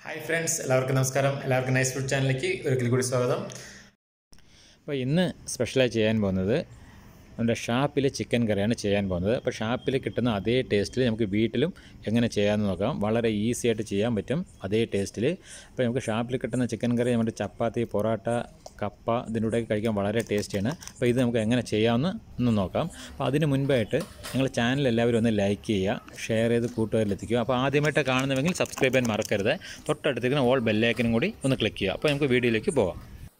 hi friends എല്ലാവർക്കും നമസ്കാരം എല്ലാവർക്കും നൈസ് ഫുഡ് ചാനലിലേക്ക് ഒരിക്കൽ കൂടി സ്വാഗതം അപ്പോൾ ഇന്ന് സ്പെഷ്യലായി ചെയ്യാൻ പോകുന്നത് നമ്മുടെ ഷാപ്പിലെ ചിക്കൻ കറിയാണ് ചെയ്യാൻ പോകുന്നത് അപ്പോൾ ഷാപ്പിൽ കിട്ടുന്ന അതേ ടേസ്റ്റിൽ നമുക്ക് വീട്ടിലും എങ്ങനെ ചെയ്യാമെന്ന് നോക്കാം വളരെ ഈസി ആയിട്ട് ചെയ്യാൻ പറ്റും അതേ ടേസ്റ്റിൽ അപ്പോൾ നമുക്ക് ഷാപ്പിൽ കിട്ടുന്ന ചിക്കൻ കറി നമ്മുടെ ചപ്പാത്തി പൊറോട്ട കപ്പ ഇതിൻ്റെ കഴിക്കാൻ വളരെ ടേസ്റ്റിയാണ് അപ്പോൾ ഇത് നമുക്ക് എങ്ങനെ ചെയ്യാമെന്ന് ഒന്ന് നോക്കാം അപ്പോൾ അതിന് മുൻപായിട്ട് നിങ്ങൾ ചാനൽ എല്ലാവരും ഒന്ന് ലൈക്ക് ചെയ്യുക ഷെയർ ചെയ്ത് കൂട്ടുകാരിലെത്തിക്കുക അപ്പോൾ ആദ്യമായിട്ട് കാണുന്നുവെങ്കിൽ സബ്സ്ക്രൈബ് ചെയ്യാൻ മറക്കരുത് തൊട്ടടുത്തേക്കുന്ന ഓൾ ബെല്ലൈക്കനും കൂടി ഒന്ന് ക്ലിക്ക് ചെയ്യുക അപ്പോൾ നമുക്ക് വീഡിയോയിലേക്ക് പോകാം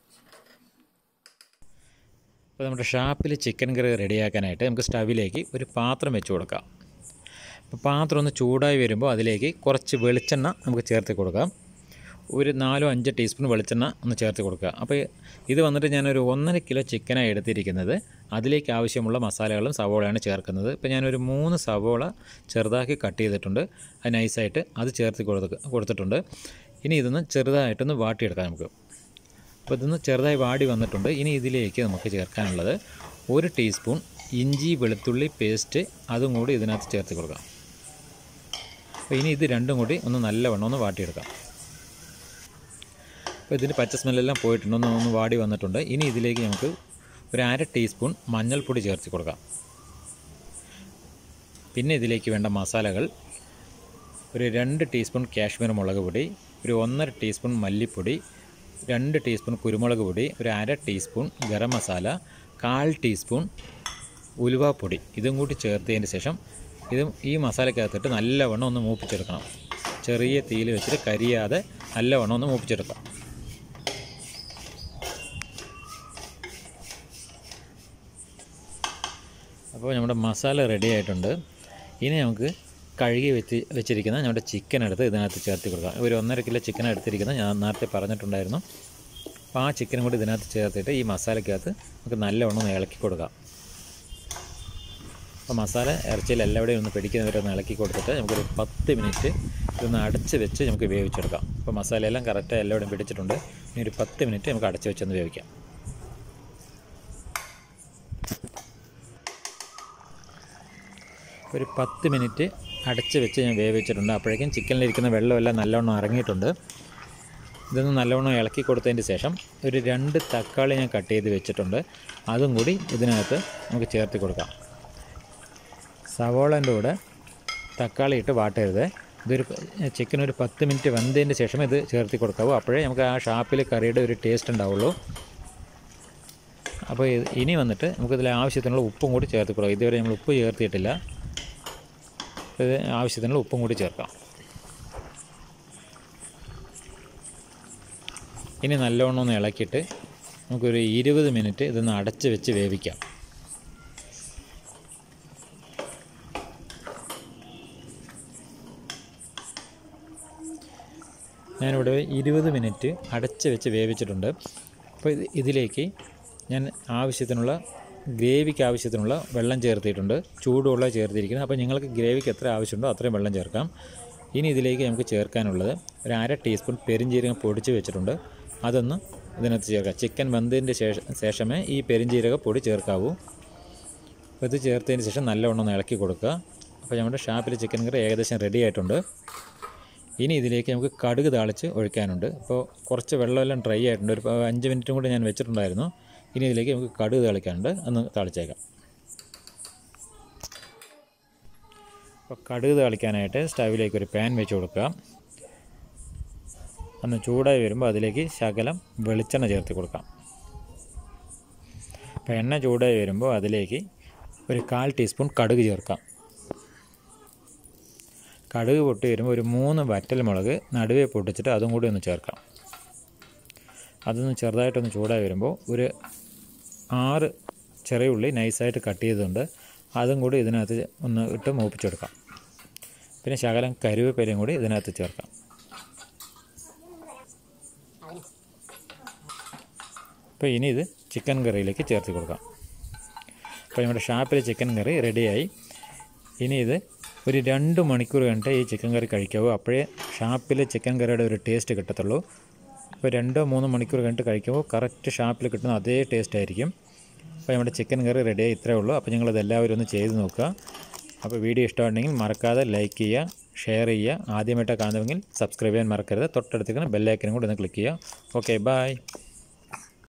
അപ്പോൾ നമ്മുടെ ഷാപ്പിൽ ചിക്കൻ കറി റെഡിയാക്കാനായിട്ട് നമുക്ക് സ്റ്റവിലേക്ക് ഒരു പാത്രം വെച്ച് കൊടുക്കാം അപ്പോൾ പാത്രം ഒന്ന് ചൂടായി വരുമ്പോൾ അതിലേക്ക് കുറച്ച് വെളിച്ചെണ്ണ നമുക്ക് ചേർത്ത് കൊടുക്കാം ഒരു നാലോ അഞ്ച് ടീസ്പൂൺ വെളിച്ചെണ്ണ ഒന്ന് ചേർത്ത് കൊടുക്കുക അപ്പോൾ ഇത് വന്നിട്ട് ഞാനൊരു ഒന്നര കിലോ ചിക്കനാണ് എടുത്തിരിക്കുന്നത് അതിലേക്ക് ആവശ്യമുള്ള മസാലകളും സവോളയാണ് ചേർക്കുന്നത് ഇപ്പോൾ ഞാനൊരു മൂന്ന് സവോള ചെറുതാക്കി കട്ട് ചെയ്തിട്ടുണ്ട് അത് നൈസായിട്ട് അത് ചേർത്ത് കൊടുത്ത് കൊടുത്തിട്ടുണ്ട് ഇനി ഇതൊന്ന് ചെറുതായിട്ടൊന്ന് വാട്ടിയെടുക്കാം നമുക്ക് അപ്പോൾ ഇതൊന്ന് ചെറുതായി വാടി വന്നിട്ടുണ്ട് ഇനി ഇതിലേക്ക് നമുക്ക് ചേർക്കാനുള്ളത് ഒരു ടീസ്പൂൺ ഇഞ്ചി വെളുത്തുള്ളി പേസ്റ്റ് അതും കൂടി ഇതിനകത്ത് ചേർത്ത് കൊടുക്കാം അപ്പോൾ ഇനി ഇത് രണ്ടും കൂടി ഒന്ന് നല്ലവണ്ണം ഒന്ന് വാട്ടിയെടുക്കാം അപ്പോൾ ഇതിൻ്റെ പച്ച സ്മെല്ലെല്ലാം പോയിട്ടുണ്ട് ഒന്ന് ഒന്ന് വാടി വന്നിട്ടുണ്ട് ഇനി ഇതിലേക്ക് നമുക്ക് ഒരു അര ടീസ്പൂൺ മഞ്ഞൾപ്പൊടി ചേർത്ത് കൊടുക്കാം പിന്നെ ഇതിലേക്ക് വേണ്ട മസാലകൾ ഒരു രണ്ട് ടീസ്പൂൺ കാശ്മീർ മുളക് പൊടി ഒരു ഒന്നര ടീസ്പൂൺ മല്ലിപ്പൊടി രണ്ട് ടീസ്പൂൺ കുരുമുളക് പൊടി ഒരു അര ടീസ്പൂൺ ഗരം മസാല കാൽ ടീസ്പൂൺ ഉലുവാപ്പൊടി ഇതും കൂടി ചേർത്തതിന് ശേഷം ഇതും ഈ മസാലക്കകത്തിട്ട് നല്ലവണ്ണം ഒന്ന് മൂപ്പിച്ചെടുക്കണം ചെറിയ തീയിൽ വെച്ചിട്ട് കരിയാതെ നല്ലവണ്ണം ഒന്ന് മൂപ്പിച്ചെടുക്കാം അപ്പോൾ നമ്മുടെ മസാല റെഡി ആയിട്ടുണ്ട് ഇനി നമുക്ക് കഴുകി വെച്ച് വെച്ചിരിക്കുന്ന നമ്മുടെ ചിക്കൻ എടുത്ത് ഇതിനകത്ത് ചേർത്ത് കൊടുക്കാം ഒരു ഒന്നര കിലോ ചിക്കൻ എടുത്തിരിക്കുന്നത് ഞാൻ നേരത്തെ പറഞ്ഞിട്ടുണ്ടായിരുന്നു അപ്പോൾ ആ ചിക്കനും കൂടി ഇതിനകത്ത് ചേർത്തിട്ട് ഈ മസാലയ്ക്കകത്ത് നമുക്ക് നല്ലവണ്ണം ഒന്ന് ഇളക്കി കൊടുക്കാം അപ്പോൾ മസാല ഇറച്ചിയിൽ എല്ലാവിടെയും ഒന്ന് പിടിക്കുന്നവരെ ഒന്ന് ഇളക്കി കൊടുത്തിട്ട് നമുക്കൊരു പത്ത് മിനിറ്റ് ഇതൊന്ന് അടച്ച് വെച്ച് നമുക്ക് വേവിച്ചെടുക്കാം അപ്പോൾ മസാലയെല്ലാം കറക്റ്റ് എല്ലാവിടെയും പിടിച്ചിട്ടുണ്ട് ഇനി ഒരു പത്ത് മിനിറ്റ് നമുക്ക് അടച്ച് വെച്ചൊന്ന് വേവിക്കാം ഒരു പത്ത് മിനിറ്റ് അടച്ച് വെച്ച് ഞാൻ വേവിച്ചിട്ടുണ്ട് അപ്പോഴേക്കും ചിക്കനിലിരിക്കുന്ന വെള്ളമെല്ലാം നല്ലവണ്ണം ഇറങ്ങിയിട്ടുണ്ട് ഇതൊന്ന് നല്ലവണ്ണം ഇളക്കി കൊടുത്തതിന് ശേഷം ഒരു രണ്ട് തക്കാളി ഞാൻ കട്ട് ചെയ്ത് വെച്ചിട്ടുണ്ട് അതും കൂടി ഇതിനകത്ത് നമുക്ക് ചേർത്ത് കൊടുക്കാം സവോളൻ്റെ കൂടെ തക്കാളി ഇട്ട് വാട്ടരുത് ഇതൊരു ചിക്കൻ ഒരു പത്ത് മിനിറ്റ് വെന്തതിന് ശേഷം ഇത് ചേർത്തി കൊടുക്കാവൂ അപ്പോഴേ നമുക്ക് ആ ഷാപ്പിൽ കറിയുടെ ഒരു ടേസ്റ്റ് ഉണ്ടാവുള്ളൂ അപ്പോൾ ഇത് ഇനി വന്നിട്ട് നമുക്കിതിൽ ആവശ്യത്തിനുള്ള ഉപ്പും കൂടി ചേർത്ത് കൊടുക്കാം ഇതുവരെ നമ്മൾ ഉപ്പ് ചേർത്തിയിട്ടില്ല ഇത് ആവശ്യത്തിനുള്ള ഉപ്പും കൂടി ചേർക്കാം ഇനി നല്ലവണ്ണം ഒന്ന് ഇളക്കിയിട്ട് നമുക്കൊരു ഇരുപത് മിനിറ്റ് ഇതൊന്ന് അടച്ച് വെച്ച് വേവിക്കാം ഞാനിവിടെ ഇരുപത് മിനിറ്റ് അടച്ച് വെച്ച് വേവിച്ചിട്ടുണ്ട് അപ്പോൾ ഇത് ഇതിലേക്ക് ഞാൻ ആവശ്യത്തിനുള്ള ഗ്രേവിക്ക് ആവശ്യത്തിനുള്ള വെള്ളം ചേർത്തിട്ടുണ്ട് ചൂടുവെള്ളം ചേർത്തിരിക്കുന്നത് അപ്പോൾ നിങ്ങൾക്ക് ഗ്രേവിക്ക് എത്ര ആവശ്യമുണ്ടോ അത്രയും വെള്ളം ചേർക്കാം ഇനി ഇതിലേക്ക് നമുക്ക് ചേർക്കാനുള്ളത് ഒരു അര ടീസ്പൂൺ പെരിഞ്ജീരകം പൊടിച്ച് വെച്ചിട്ടുണ്ട് അതൊന്ന് ഇതിനകത്ത് ചേർക്കാം ചിക്കൻ വെന്തതിൻ്റെ ശേഷം ശേഷമേ ഈ പെരിഞ്ജീരക പൊടി ചേർക്കാവൂ അപ്പോൾ ഇത് ചേർത്തതിന് ശേഷം നല്ലവണ്ണം ഒന്ന് ഇളക്കി കൊടുക്കുക അപ്പോൾ നമ്മുടെ ഷാപ്പിൽ ചിക്കൻ കറി ഏകദേശം റെഡി ആയിട്ടുണ്ട് ഇനി ഇതിലേക്ക് നമുക്ക് കടുക് താളിച്ച് ഒഴിക്കാനുണ്ട് അപ്പോൾ കുറച്ച് വെള്ളമെല്ലാം ഡ്രൈ ആയിട്ടുണ്ട് ഒരു അഞ്ച് മിനിറ്റും കൂടി ഞാൻ വെച്ചിട്ടുണ്ടായിരുന്നു ഇനി ഇതിലേക്ക് നമുക്ക് കടുക് താളിക്കാനുണ്ട് ഒന്ന് താളിച്ചേക്കാം അപ്പോൾ കടുക് താളിക്കാനായിട്ട് സ്റ്റവിലേക്ക് ഒരു പാൻ വെച്ച് കൊടുക്കുക ഒന്ന് ചൂടായി വരുമ്പോൾ അതിലേക്ക് ശകലം വെളിച്ചെണ്ണ ചേർത്ത് കൊടുക്കാം അപ്പോൾ എണ്ണ ചൂടായി വരുമ്പോൾ അതിലേക്ക് ഒരു കാൽ ടീസ്പൂൺ കടുക് ചേർക്കാം കടുക് പൊട്ടി വരുമ്പോൾ ഒരു മൂന്ന് വറ്റൽ മുളക് നടുവേ പൊട്ടിച്ചിട്ട് അതും കൂടി ഒന്ന് ചേർക്കാം അതൊന്ന് ചെറുതായിട്ടൊന്ന് ചൂടായി വരുമ്പോൾ ഒരു ആറ് ചെറിയ ഉള്ളി നൈസായിട്ട് കട്ട് ചെയ്തിട്ടുണ്ട് അതും കൂടി ഇതിനകത്ത് ഒന്ന് ഇട്ട് മൂപ്പിച്ചെടുക്കാം പിന്നെ ശകലം കരുവേപ്പിലയും കൂടി ഇതിനകത്ത് ചേർക്കാം അപ്പോൾ ഇനി ഇത് ചിക്കൻ കറിയിലേക്ക് ചേർത്ത് കൊടുക്കാം അപ്പോൾ നമ്മുടെ ഷാപ്പിലെ ചിക്കൻ കറി റെഡിയായി ഇനി ഇത് ഒരു രണ്ട് മണിക്കൂർ കഴിഞ്ഞിട്ട് ഈ ചിക്കൻ കറി കഴിക്കാവൂ അപ്പോഴേ ഷാപ്പിലെ ചിക്കൻ കറിയുടെ ഒരു ടേസ്റ്റ് കിട്ടത്തുള്ളൂ അപ്പോൾ രണ്ടോ മൂന്നോ മണിക്കൂർ കഴിഞ്ഞിട്ട് കഴിക്കുമ്പോൾ കറക്റ്റ് ഷാപ്പിൽ കിട്ടുന്ന അതേ ടേസ്റ്റ് ആയിരിക്കും അപ്പോൾ നമ്മുടെ ചിക്കൻ കറി റെഡിയായി ഇത്രയേ ഉള്ളൂ അപ്പോൾ നിങ്ങളത് എല്ലാവരും ഒന്ന് ചെയ്ത് നോക്കുക അപ്പോൾ വീഡിയോ ഇഷ്ടമുണ്ടെങ്കിൽ മറക്കാതെ ലൈക്ക് ചെയ്യുക ഷെയർ ചെയ്യുക ആദ്യമായിട്ട് കാണുമെങ്കിൽ സബ്സ്ക്രൈബ് ചെയ്യാൻ മറക്കരുത് തൊട്ടടുത്തേക്ക് ബെല്ലൈക്കനും കൂടി ഒന്ന് ക്ലിക്ക് ചെയ്യുക ഓക്കെ ബൈ